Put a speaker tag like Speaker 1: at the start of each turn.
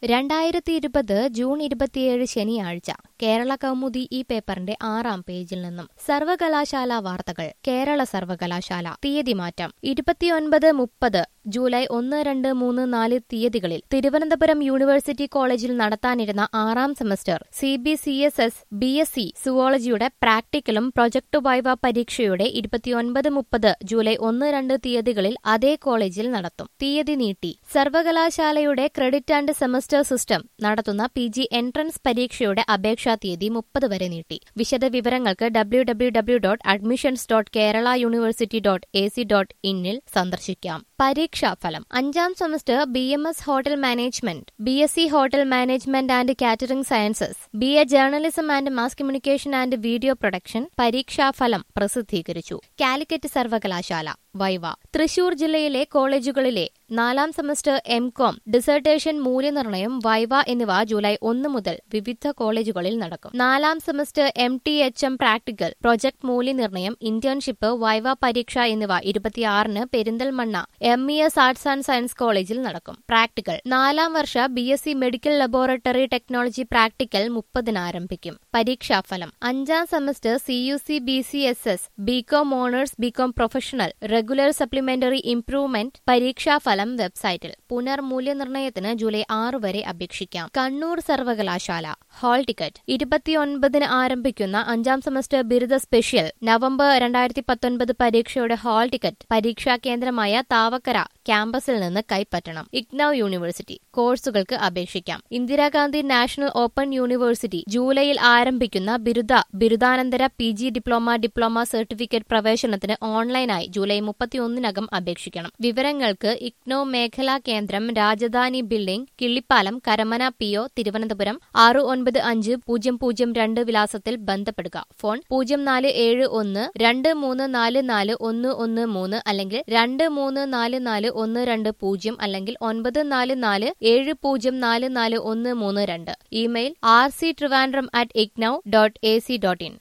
Speaker 1: രണ്ടായിരത്തി ഇരുപത് ജൂൺ ഇരുപത്തിയേഴ് ശനിയാഴ്ച കേരള കൗമുദി ഈ പേപ്പറിന്റെ ആറാം പേജിൽ നിന്നും സർവകലാശാല വാർത്തകൾ കേരള സർവകലാശാല തീയതി മാറ്റം ഇരുപത്തിയൊൻപത് മുപ്പത് ജൂലൈ ഒന്ന് രണ്ട് മൂന്ന് നാല് തീയതികളിൽ തിരുവനന്തപുരം യൂണിവേഴ്സിറ്റി കോളേജിൽ നടത്താനിരുന്ന ആറാം semester C B C S S B S C സുവോളജിയുടെ പ്രാക്ടിക്കലും പ്രൊജക്ട് വൈവ പരീക്ഷയുടെ ഇരുപത്തിയൊൻപത് മുപ്പത് ജൂലൈ ഒന്ന് രണ്ട് തീയതികളിൽ അതേ കോളേജിൽ നടത്തും തീയതി നീട്ടി സർവകലാശാലയുടെ ക്രെഡിറ്റ് ആൻഡ് സെമസ്റ്റർ സിസ്റ്റം നടത്തുന്ന പി ജി എൻട്രൻസ് പരീക്ഷയുടെ അപേക്ഷാ തീയതി മുപ്പത് വരെ നീട്ടി വിശദ വിവരങ്ങൾക്ക് W W W dot admissions dot Kerala university dot A C dot ഇന്നിൽ സന്ദർശിക്കാം പരീക്ഷാഫലം അഞ്ചാം semester B M S hotel management B S C hotel management and catering sciences B A journalism and mass communication and video production പരീക്ഷാഫലം പ്രസിദ്ധീകരിച്ചു കാലിക്കറ്റ് സർവകലാശാല viva Thrissur ജില്ലയിലെ കോളേജുകളിലെ നാലാം സെമസ്റ്റർ എം കോം ഡിസർട്ടേഷൻ മൂല്യനിർണ്ണയം വൈവ എന്നിവ ജൂലൈ ഒന്ന് മുതൽ വിവിധ കോളേജുകളിൽ നടക്കും നാലാം semester M T H M practical project മൂല്യനിർണ്ണയം ഇന്റേൺഷിപ്പ് വൈവ പരീക്ഷ എന്നിവ ഇരുപത്തിയാറിന് Perinthalmanna M E S arts and science കോളേജിൽ നടക്കും പ്രാക്ടിക്കൽ നാലാം വർഷ B S C medical laboratory technology practical മുപ്പതിന് ആരംഭിക്കും പരീക്ഷാഫലം അഞ്ചാം semester C U C B C S S B Com honours B Com professional regular supplementary improvement പരീക്ഷാഫലം വെബ്സൈറ്റിൽ പുനർമൂല്യനിർണ്ണയത്തിന് ജൂലൈ ആറ് വരെ അപേക്ഷിക്കാം കണ്ണൂർ സർവകലാശാല ഹാൾ ടിക്കറ്റ് ഇരുപത്തിയൊൻപതിന് ആരംഭിക്കുന്ന അഞ്ചാം സെമസ്റ്റർ ബിരുദ സ്പെഷ്യൽ നവംബർ രണ്ടായിരത്തി പത്തൊൻപത് പരീക്ഷയുടെ ഹാൾ ടിക്കറ്റ് പരീക്ഷാ കേന്ദ്രമായ താവക്കര ക്യാമ്പസിൽ നിന്ന് കൈപ്പറ്റണം ഇഗ്നൌ യൂണിവേഴ്സിറ്റി കോഴ്സുകൾക്ക് അപേക്ഷിക്കാം ഇന്ദിരാഗാന്ധി നാഷണൽ ഓപ്പൺ യൂണിവേഴ്സിറ്റി ജൂലൈയിൽ ആരംഭിക്കുന്ന ബിരുദ ബിരുദാനന്തര P G diploma diploma certificate പ്രവേശനത്തിന് ഓൺലൈനായി ജൂലൈ മുപ്പത്തിയൊന്നിനകം അപേക്ഷിക്കണം വിവരങ്ങൾക്ക് ഇഗ്നോ മേഖലാ കേന്ദ്രം Rajadhani building Killipalam Karamana P O Thiruvananthapuram ആറ് ഒൻപത് അഞ്ച് പൂജ്യം പൂജ്യം രണ്ട് വിലാസത്തിൽ ബന്ധപ്പെടുക ഫോൺ പൂജ്യം നാല് ഏഴ് ഒന്ന് രണ്ട് മൂന്ന് നാല് നാല് ഒന്ന് ഒന്ന് മൂന്ന് അല്ലെങ്കിൽ രണ്ട് മൂന്ന് നാല് നാല് ഒന്ന് രണ്ട് പൂജ്യം അല്ലെങ്കിൽ ഒൻപത് നാല് നാല് ഏഴ് പൂജ്യം നാല് നാല് ഒന്ന് മൂന്ന് രണ്ട് email R C Trivandrum at IGNOU dot A C dot in